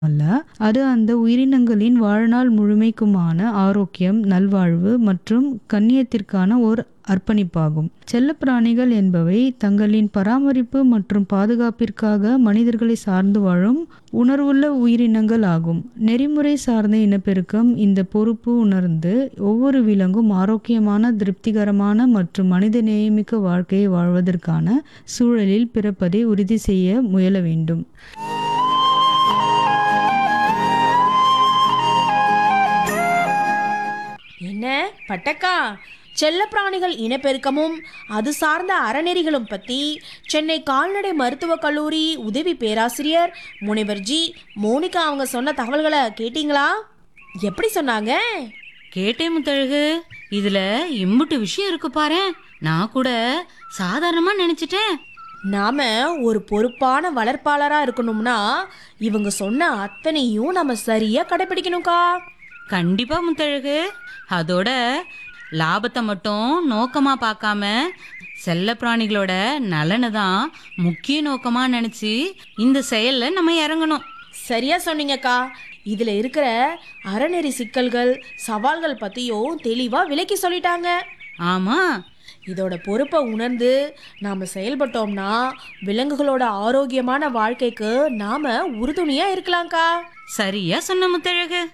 அல்ல அது அந்த உயிரினங்களின் வாழ்நாள் முழுமைக்குமான ஆரோக்கியம் நல்வாழ்வு மற்றும் கண்ணியத்திற்கான ஓர் அர்ப்பணிப்பாகும் செல்லப்பிராணிகள் என்பவை தங்களின் பராமரிப்பு மற்றும் பாதுகாப்பிற்காக மனிதர்களை சார்ந்து வாழும் உணர்வுள்ள உயிரினங்கள் ஆகும் நெறிமுறை சார்ந்த இனப்பெருக்கம் இந்த பொறுப்பு உணர்ந்து ஒவ்வொரு விலங்கும் ஆரோக்கியமான திருப்திகரமான மற்றும் மனிதநேயமிக்க வாழ்க்கையை வாழ்வதற்கான சூழலில் பிறப்பதை உறுதி செய்ய முயல வேண்டும் என்ன பட்டக்கா செல்லப்பிராணிகள் இனப்பெருக்கமும் அது சார்ந்த அறநெறிகளும் பற்றி சென்னை கால்நடை மருத்துவக் கல்லூரி உதவி பேராசிரியர் முனைவர் ஜி மோனிகா அவங்க சொன்ன தகவல்களை கேட்டிங்களா எப்படி சொன்னாங்க கேட்டேன் முத்தழகு இதுல இம்புட்டு விஷயம் இருக்கு பாரு நான் கூட சாதாரணமா நினைச்சிட்டேன் நாம ஒரு பொறுப்பான வளர்ப்பாளரா இருக்கணும்னா இவங்க சொன்ன அத்தனையும் நம்ம சரியா கடைபிடிக்கணும்க்கா கண்டிப்பா முத்தழகு அதோட லாபத்தை மட்டும் நோக்கமா பார்க்காம செல்ல பிராணிகளோட நலனை தான் முக்கிய நோக்கமா நினைச்சு இந்த செயல்ல நம்ம இறங்கணும் சரியா சொன்னீங்கக்கா இதுல இருக்கிற அறநெறி சிக்கல்கள் சவால்கள் பத்தியும் தெளிவா விளக்கி சொல்லிட்டாங்க ஆமா இதோட பொறுப்பை உணர்ந்து நாம செயல்பட்டோம்னா விலங்குகளோட ஆரோக்கியமான வாழ்க்கைக்கு நாம உறுதுணையா இருக்கலாம்க்கா சரியா சொன்ன முத்தழகு